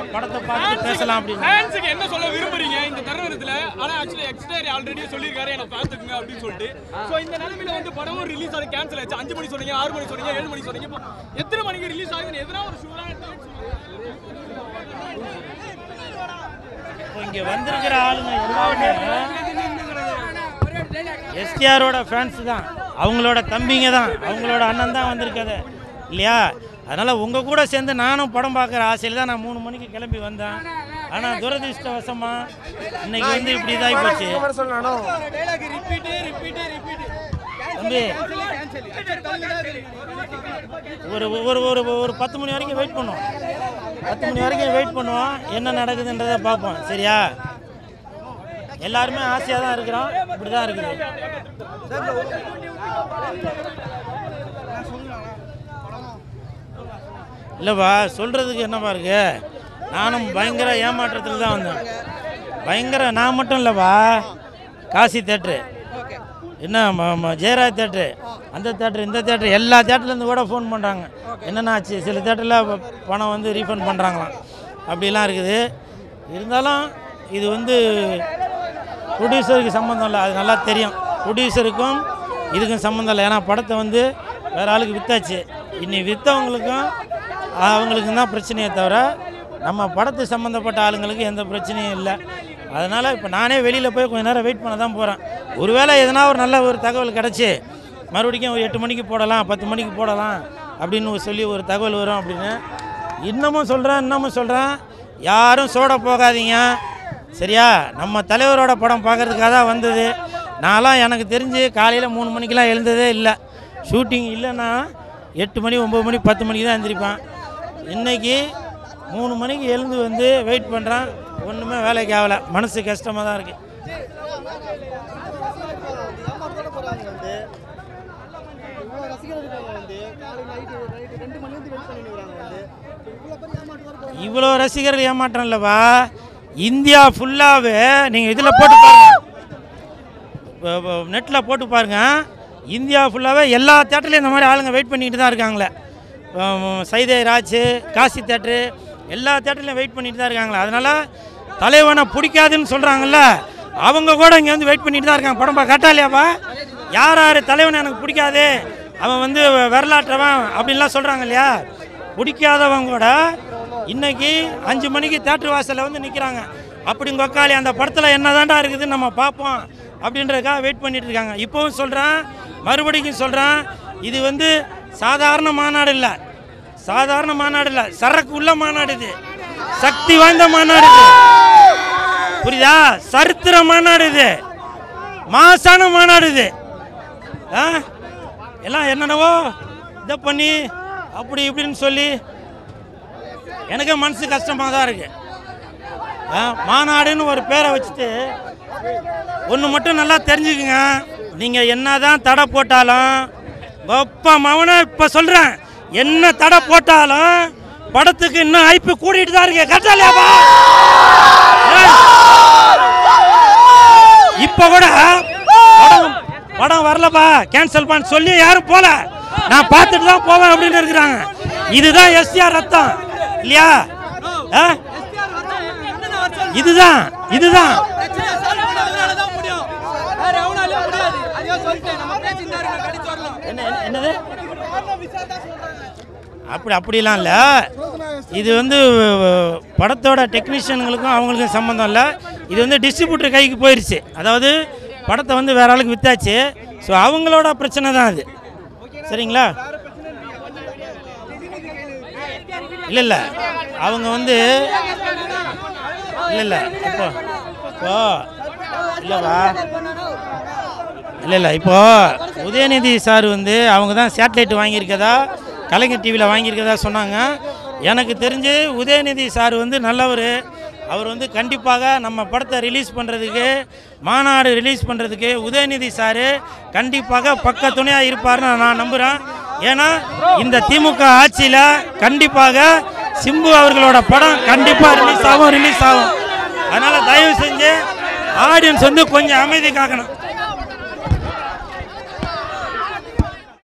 படத்தை பார்த்து பேசலாம் அப்படின்னு ஃபேன்ஸுக்கு என்ன சொல்ல விரும்புறீங்க இந்த தருணத்துல ஆனா ஆக்சுவலி எக்ஸ்டர் ஆல்ரெடி சொல்லியிருக்காரு என்ன பார்த்துக்குங்க அப்படின்னு சொல்லிட்டு சோ இந்த நிலைமையில வந்து படமும் ரிலீஸ் ஆகி கேன்சல் ஆச்சு அஞ்சு மணி சொன்னீங்க ஆறு மணி சொன்னீங்க ஏழு மணி சொன்னீங்க இப்போ எத்தனை மணிக்கு ரிலீஸ் ஆகுதுன்னு எதனா ஒரு ஷூரான இப்போ இங்கே வந்திருக்கிற ஆளுங்க எல்லாருமே எஸ்டிஆரோட ஃபேன்ஸ் தான் அவங்களோட தம்பிங்க தான் அவங்களோட அண்ணன் தான் வந்திருக்காது இல்லையா அதனால் உங்கள் கூட சேர்ந்து நானும் படம் பார்க்குற ஆசையில் தான் நான் மூணு மணிக்கு கிளம்பி வந்தேன் ஆனால் துரதிருஷ்டவசமா இன்னைக்கு வந்து இப்படி இதாகி போச்சு தம்பி ஒரு ஒரு ஒரு ஒரு பத்து மணி வரைக்கும் வெயிட் பண்ணுவோம் பத்து மணி வரைக்கும் வெயிட் பண்ணுவோம் என்ன நடக்குதுன்றதை பார்ப்போம் சரியா எல்லாருமே ஆசையாக தான் இருக்கிறோம் இப்படி தான் இருக்குது இல்லைப்பா சொல்கிறதுக்கு என்னப்பா இருக்கு நானும் பயங்கர ஏமாற்றத்தில் தான் வந்தேன் பயங்கர நான் மட்டும் இல்லைப்பா காசி தேட்ரு என்ன ம- ம- ஜெயராஜ் தேட்ரு அந்த தேட்ரு இந்த தேட்ரு எல்லா தேட்டர்லேருந்து கூட ஃபோன் பண்ணுறாங்க என்னென்ன ஆச்சு சில தேட்டரில் பணம் வந்து ரீஃபண்ட் பண்ணுறாங்களாம் அப்படிலாம் இருக்குது இருந்தாலும் இது வந்து ப்ரொடியூசருக்கு சம்மந்தம் இல்லை அது நல்லா தெரியும் ப்ரொடியூசருக்கும் இதுக்கும் சம்மந்தம் இல்லை ஏன்னா படத்தை வந்து வேறு ஆளுக்கு விற்றாச்சு இன்னி விற்றவங்களுக்கும் அவங்களுக்கும் தான் பிரச்சனையே தவிர நம்ம படத்து சம்மந்தப்பட்ட ஆளுங்களுக்கு எந்த பிரச்சனையும் இல்லை அதனால் இப்போ நானே வெளியில் போய் கொஞ்ச நேரம் வெயிட் பண்ண தான் போகிறேன் ஒருவேளை எதனா ஒரு நல்ல ஒரு தகவல் கிடச்சி மறுபடியும் ஒரு எட்டு மணிக்கு போடலாம் பத்து மணிக்கு போடலாம் அப்படின்னு சொல்லி ஒரு தகவல் வரும் அப்படின்னு இன்னமும் சொல்கிறேன் இன்னமும் சொல்கிறேன் யாரும் சோட போகாதீங்க சரியா நம்ம தலைவரோட படம் பார்க்கறதுக்காக தான் வந்தது நான்லாம் எனக்கு தெரிஞ்சு காலையில் மூணு மணிக்கெலாம் எழுந்ததே இல்லை ஷூட்டிங் இல்லைன்னா எட்டு மணி ஒம்பது மணி பத்து மணிக்கு தான் எழுந்திரிப்பேன் இன்னைக்கு மூணு மணிக்கு எழுந்து வந்து வெயிட் பண்ணுறேன் ஒன்றுமே வேலைக்கு ஆகலை மனசு கஷ்டமாக தான் இருக்குது ஏமாத்தோட போறாங்க வந்து இவ்வளோ ரசிகர்கள் வந்து காலை நைட்டு நைட்டு ரெண்டு மணி வந்து வெயிட் பண்ணிட்டு இருக்காங்க வந்து இவ்வளோ பேர் ஏமாற்றோட போறாங்க இவ்வளோ ரசிகர்கள் ஏமாற்றம் இல்லைப்பா இந்தியா ஃபுல்லாகவே நீங்கள் இதில் போட்டு பாருங்க நெட்டில் போட்டு பாருங்க இந்தியா ஃபுல்லாகவே எல்லா தேட்டர்லையும் இந்த மாதிரி ஆளுங்க வெயிட் பண்ணிட்டு தான் இருக்காங்களே அஹ் சைதை ராஜ் காசி தேட்ரு எல்லா தேட்டர்லையும் வெயிட் பண்ணிட்டு தான் இருக்காங்களே அதனால் தலைவனை பிடிக்காதுன்னு சொல்கிறாங்கல்ல அவங்க கூட இங்கே வந்து வெயிட் பண்ணிட்டு தான் இருக்காங்க படம் கரெக்டா இல்லையாப்பா யார் யார் தலைவனை எனக்கு பிடிக்காது அவன் வந்து வரலாற்றவன் அப்படின்லாம் சொல்கிறாங்க இல்லையா பிடிக்காதவங்க கூட இன்னைக்கு அஞ்சு மணிக்கு தேட்டர் வாசலில் வந்து நிற்கிறாங்க அப்படி கொக்காளி அந்த படத்தில் என்னதான்டா இருக்குதுன்னு நம்ம பார்ப்போம் அப்படின்றதுக்காக வெயிட் பண்ணிட்டு இருக்காங்க இப்போவும் சொல்கிறேன் மறுபடியும் சொல்கிறேன் இது வந்து சாதாரண மாநாடு இல்லை சாதாரண மாநாடு இல்லை சரக்கு உள்ள மாநாடு இது சக்தி வாய்ந்த மாநாடு இது புரியுதா சரித்திர மாநாடு இது மாசான மாநாடு இது ஆ எல்லாம் என்னென்னவோ இதை பண்ணி அப்படி இப்படின்னு சொல்லி எனக்கே மனசு கஷ்டமாக தான் இருக்கு ஆ, மாநாடுன்னு ஒரு பேரை வச்சுட்டு ஒன்று மட்டும் நல்லா தெரிஞ்சுக்குங்க நீங்கள் என்ன தான் தடை போட்டாலும் ஒப்ப மவனை இப்போ சொல்கிறேன் என்ன தடை போட்டாலும் படத்துக்கு இன்னும் ஐப்பு கூட்டிகிட்டு தான் இருக்கு கரெக்டா இல்லையாப்பா இப்போ கூட படம் படம் வரலப்பா கேன்சல் பண்ண சொல்லி யாரும் போல நான் பார்த்துட்டு தான் போவேன் அப்படின்னு இருக்கிறாங்க இதுதான் எஸ்டிஆர் ரத்தம் இல்லையா ஆ? இதுதான் இதுதான் என்ன என்ன- என்னது அப்படி அப்படிலாம் இல்லை இது வந்து அஹ், படத்தோட டெக்னீஷியனுங்களுக்கும் அவங்களுக்கும் சம்மந்தம் இல்லை இது வந்து டிஸ்ட்ரிபியூட்டர் கைக்கு போயிடுச்சு அதாவது படத்தை வந்து வேற ஆளுக்கு வித்தாச்சு ஸோ அவங்களோட பிரச்சனை தான் அது சரிங்களா இல்லை இல்லை அவங்க வந்து இல்லை இல்லை இப்போ இப்போ இல்லைவா இல்லை இல்லை இப்போ உதயநிதி சார் வந்து அவங்க தான் சேட்டலைட் வாங்கியிருக்கதா கலைஞர் டிவியில் வாங்கியிருக்கதா சொன்னாங்க எனக்கு தெரிஞ்சு உதயநிதி சார் வந்து நல்லவர் அவர் வந்து கண்டிப்பாக நம்ம படத்தை ரிலீஸ் பண்ணுறதுக்கு மாநாடு ரிலீஸ் பண்ணுறதுக்கு உதயநிதி சார் கண்டிப்பாக பக்க துணையாக இருப்பார்னு நான் நம்புகிறேன் ஏன்னா இந்த திமுக ஆட்சியில் கண்டிப்பாக சிம்பு அவர்களோட படம் கண்டிப்பாக ரிலீஸ் ஆகும் ரிலீஸ் ஆகும் அதனால் தயவு செஞ்சு ஆடியன்ஸ் வந்து கொஞ்சம் அமைதி காக்கணும்